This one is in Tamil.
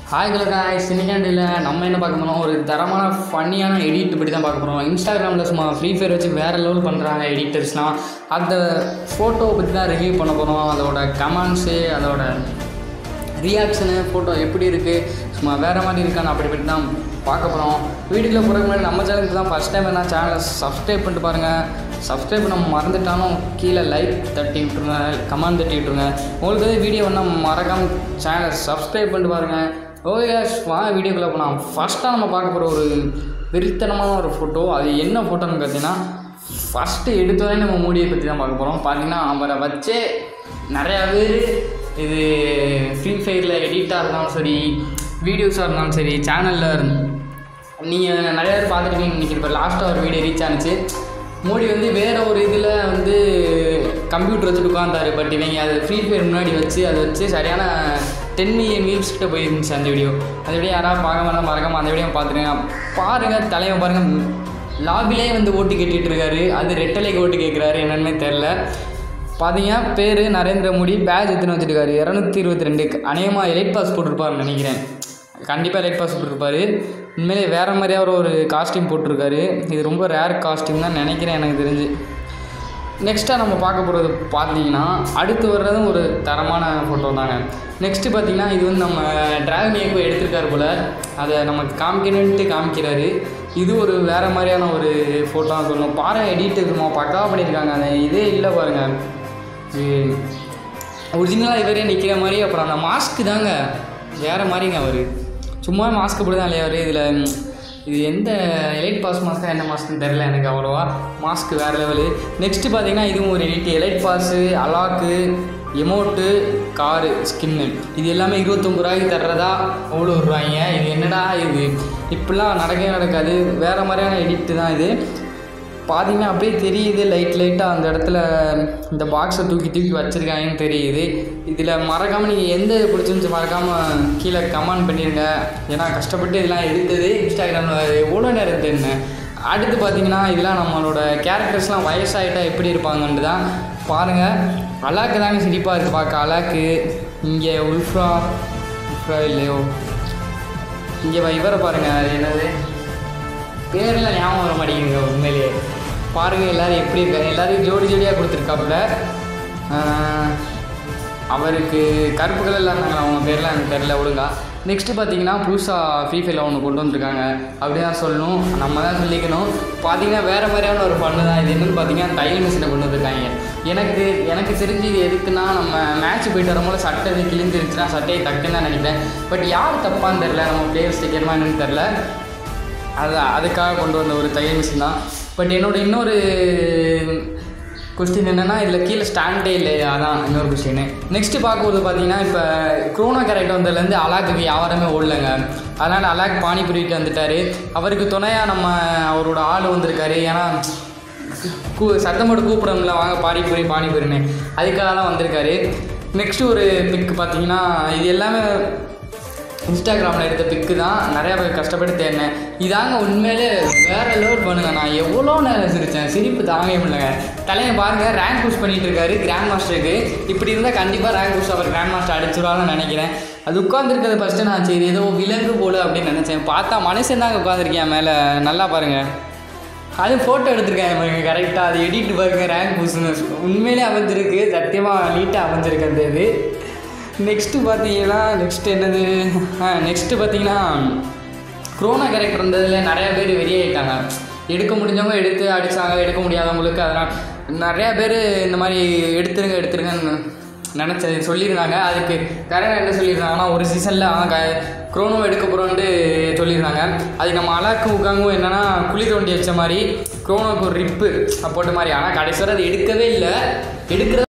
ஹாய் ஹலோ காய்ஸ் இன்னைக்காண்டியில் நம்ம என்ன பார்க்க போகிறோம் ஒரு தரமான ஃபன்னியான எடிட் பற்றி தான் பார்க்க போகிறோம் இன்ஸ்டாகிராமில் சும்மா ஃப்ரீ ஃபயர் வச்சு வேறு லெவல் பண்ணுறாங்க எடிட்டர்ஸ்லாம் அந்த ஃபோட்டோவை பற்றி தான் ரிவ்யூ பண்ண போகிறோம் அதோட கமெண்ட்ஸு அதோட ரியாக்ஷனு ஃபோட்டோ எப்படி இருக்குது சும்மா வேறு மாதிரி இருக்கான்னு அப்படி இப்படி தான் பார்க்க போகிறோம் வீடியோக்குள்ள போகிறதுக்கு முன்னாடி நம்ம சேனலுக்கு தான் ஃபஸ்ட் டைம் என்ன சேனலை சப்ஸ்கிரைப் பண்ணிட்டு பாருங்கள் சப்ஸ்கிரைப் பண்ண மறந்துட்டாலும் கீழே லைக் தட்டி விட்ருங்க கமெண்ட் தட்டி விட்ருங்க உங்களுக்கு வந்து வீடியோ வேணால் மறக்காமல் சேனலை சப்ஸ்கிரைப் பண்ணிட்டு பாருங்கள் ஓகே வாங்க வீடியோக்குள்ளே போகலாம் ஃபஸ்ட்டாக நம்ம பார்க்க போகிற ஒரு வெறித்தனமான ஒரு ஃபோட்டோ அது என்ன ஃபோட்டோன்னு பார்த்தீங்கன்னா ஃபஸ்ட்டு எடுத்தோடனே நம்ம மூடியை பற்றி தான் பார்க்க போகிறோம் பார்த்தீங்கன்னா அவரை வச்சே நிறையா பேர் இது ஃப்ரீ ஃபயரில் எடிட்டாக இருந்தாலும் சரி வீடியோஸாக இருந்தாலும் சரி சேனலில் நீங்கள் நிறைய பேர் பார்த்துருக்கீங்க இன்றைக்கி இப்போ லாஸ்ட்டாக ஒரு வீடியோ ரீச் ஆனிச்சு மோடி வந்து வேறு ஒரு இதில் வந்து கம்ப்யூட்டர் வச்சுட்டு உட்காந்தாரு பட் இவங்க அது ஃப்ரீ ஃபயர் முன்னாடி வச்சு அதை வச்சு சரியான டென் மில்லியன் வியூஸ் கிட்ட போயிருந்துச்சு அந்த வீடியோ அந்த வீடியோ யாராவது பார்க்க வேணாம் மறக்காம அந்த வீடியோ பார்த்துருங்க பாருங்கள் தலைவன் பாருங்கள் லாபிலே வந்து ஓட்டு கேட்டுட்டு இருக்காரு அது ரெட்டலைக்கு ஓட்டு கேட்குறாரு என்னன்னு தெரில பார்த்தீங்க பேர் நரேந்திர மோடி பேட்ச் எடுத்துன்னு வச்சுருக்காரு இரநூத்தி இருபத்தி ரெண்டு அநேகமாக எலைட் பாஸ் போட்டிருப்பாருன்னு நினைக்கிறேன் கண்டிப்பாக எலைட் பாஸ் போட்டிருப்பாரு உண்மையிலே வேறு மாதிரியா ஒரு ஒரு காஸ்டியூம் போட்டிருக்காரு இது ரொம்ப ரேர் காஸ்டியூம் தான் நினைக்கிறேன் எனக்கு தெரிஞ்சு நெக்ஸ்ட்டாக நம்ம பார்க்க போகிறது பார்த்தீங்கன்னா அடுத்து வர்றதும் ஒரு தரமான ஃபோட்டோ தாங்க நெக்ஸ்ட்டு பார்த்தீங்கன்னா இது வந்து நம்ம டிராகன் ஏக்கோ எடுத்திருக்காரு போல் அதை நமக்கு காமிக்கணுன்ட்டு காமிக்கிறாரு இது ஒரு வேறு மாதிரியான ஒரு ஃபோட்டோ சொல்லணும் பாரு எடிட் இருக்குமா பக்காவாக பண்ணியிருக்காங்க அந்த இதே இல்லை பாருங்கள் ஒரிஜினலாக இவரே நிற்கிற மாதிரி அப்புறம் அந்த மாஸ்க்கு தாங்க வேறு மாதிரிங்க அவர் சும்மா மாஸ்க் போட்டு தான் இல்லையா அவர் இதில் இது எந்த எலைட் பாஸ் மாஸ்க்கா என்ன மாஸ்க்னு தெரில எனக்கு அவ்வளோவா மாஸ்க் வேறு லெவலு நெக்ஸ்ட்டு பார்த்தீங்கன்னா இதுவும் ஒரு எடிட் எலைட் பாஸு அலாக்கு எமோட்டு காரு ஸ்கின்னு இது எல்லாமே இருபத்தொம்பது ரூபாய்க்கு தர்றதா அவ்வளோ வருவாங்க இது என்னடா இது இப்படிலாம் நடக்கவே நடக்காது வேறு மாதிரியான எடிட்டு தான் இது பார்த்தீங்கன்னா அப்படியே தெரியுது லைட் லைட்டாக அந்த இடத்துல இந்த பாக்ஸை தூக்கி தூக்கி வச்சுருக்காங்கன்னு தெரியுது இதில் மறக்காமல் நீங்கள் எந்த இது பிடிச்சிருந்துச்சு மறக்காமல் கீழே கமெண்ட் பண்ணிடுங்க ஏன்னா கஷ்டப்பட்டு இதெல்லாம் எடுத்தது இன்ஸ்டாகிராமில் எவ்வளோ நேரம் தெரியுங்க அடுத்து பார்த்தீங்கன்னா இதெல்லாம் நம்மளோட கேரக்டர்ஸ்லாம் வயசாகிட்டா எப்படி இருப்பாங்கன்ட்டு தான் பாருங்கள் அலாக்கு தாங்க சிரிப்பாக இருக்குது பார்க்க அலாக்கு இங்கே உல்ஃப்ரா உல்ஃப்ரா இல்லையோ இங்கே இவரை பாருங்கள் அது என்னது பேரெல்லாம் ஞாபகம் வர மாட்டேங்குங்க உண்மையிலேயே பாருங்கள் எல்லோரும் எப்படி இருக்காங்க எல்லாரையும் ஜோடி ஜோடியாக கொடுத்துருக்காப்புல அவருக்கு கருப்பு கலரில் இருந்தாங்க அவங்க பேர்லாம் எனக்கு தெரில ஒழுங்கா நெக்ஸ்ட்டு பார்த்தீங்கன்னா புதுசாக ஃப்ரீ ஃபயரில் ஒன்று கொண்டு வந்திருக்காங்க அப்படி தான் சொல்லணும் நம்ம தான் சொல்லிக்கணும் பார்த்தீங்கன்னா வேறு மாதிரியான ஒரு பண்ணு தான் இது என்னன்னு பார்த்தீங்கன்னா தையல் மிஷினை கொண்டு வந்திருக்காங்க எனக்கு எனக்கு தெரிஞ்சு இது எதுக்குன்னா நம்ம மேட்ச் போயிட்டு வரும்போது சட்டை இது கிழிஞ்சிருச்சுன்னா சட்டையை தக்குன்னு தான் நினைக்கிறேன் பட் யார் தப்பான்னு தெரில நம்ம பிளேயர்ஸ் டிக்கெட்டுமா என்னன்னு தெரில அது அதுக்காக கொண்டு வந்த ஒரு தையல் மிஷின் தான் பட் என்னோட இன்னொரு கொஸ்டின் என்னென்னா இதில் கீழே ஸ்டாண்டே இல்லை அதான் இன்னொரு கொஸ்டின் நெக்ஸ்ட்டு பார்க்கும்போது பார்த்தீங்கன்னா இப்போ குரோனா கேரக்டர் வந்ததுலேருந்து அலாக்குக்கு யாருமே ஓடலைங்க அதனால் அலாக் பானிபுரிக்கு வந்துட்டார் அவருக்கு துணையாக நம்ம அவரோட ஆள் வந்திருக்காரு ஏன்னா கூ சத்தமோட கூப்பிடணும்ல வாங்க பானிபுரி பானிபுரின்னு அதுக்காக தான் வந்திருக்காரு நெக்ஸ்ட்டு ஒரு பிக் பார்த்தீங்கன்னா இது எல்லாமே இன்ஸ்டாகிராமில் எடுத்த பிக்கு தான் நிறையா பேர் கஷ்டப்பட்டு தேடினேன் இதாங்க உண்மையிலே வேறு லெவல் பண்ணுங்க நான் எவ்வளோ நேரம் சிரித்தேன் சிரிப்பு தாங்க முடியலங்க தலைவன் பாருங்கள் ரேங்க் புஷ் பண்ணிகிட்டு இருக்காரு கிராண்ட் மாஸ்டருக்கு இப்படி இருந்தால் கண்டிப்பாக ரேங்க் புஷ் அவர் கிராண்ட் மாஸ்டர் அடிச்சிருவான்னு நினைக்கிறேன் அது உட்காந்துருக்கிறது ஃபஸ்ட்டு நான் சரி ஏதோ விலங்கு போல அப்படின்னு நினச்சேன் பார்த்தா மனுஷன் தாங்க உட்காந்துருக்கேன் மேலே நல்லா பாருங்கள் அது ஃபோட்டோ எடுத்திருக்காங்க பாருங்க கரெக்டாக அது எடிட் பாருங்க ரேங்க் புஷ்னு உண்மையிலே அமைஞ்சிருக்கு சத்தியமாக நீட்டாக அமைஞ்சிருக்கு அந்த இது நெக்ஸ்ட்டு பார்த்தீங்கன்னா நெக்ஸ்ட் என்னது நெக்ஸ்ட்டு பார்த்தீங்கன்னா குரோனா கேரக்டர் இருந்ததில் நிறையா பேர் வெறியாயிட்டாங்க எடுக்க முடிஞ்சவங்க எடுத்து அடித்தாங்க எடுக்க முடியாதவங்களுக்கு அதெல்லாம் நிறையா பேர் இந்த மாதிரி எடுத்துருங்க எடுத்துருங்கன்னு நினச்சது சொல்லியிருந்தாங்க அதுக்கு கரெக்டாக என்ன சொல்லியிருந்தாங்கன்னா ஒரு சீசனில் க குரோனோ எடுக்க போகிறோன்ட்டு சொல்லியிருந்தாங்க அதுக்கு நம்ம அலாக்கு உட்காங்கும் என்னென்னா குழி தோண்டி வச்ச மாதிரி குரோனோக்கு ஒரு ரிப்பு போட்ட மாதிரி ஆனால் கடைசி வரை அது எடுக்கவே இல்லை எடுக்கிற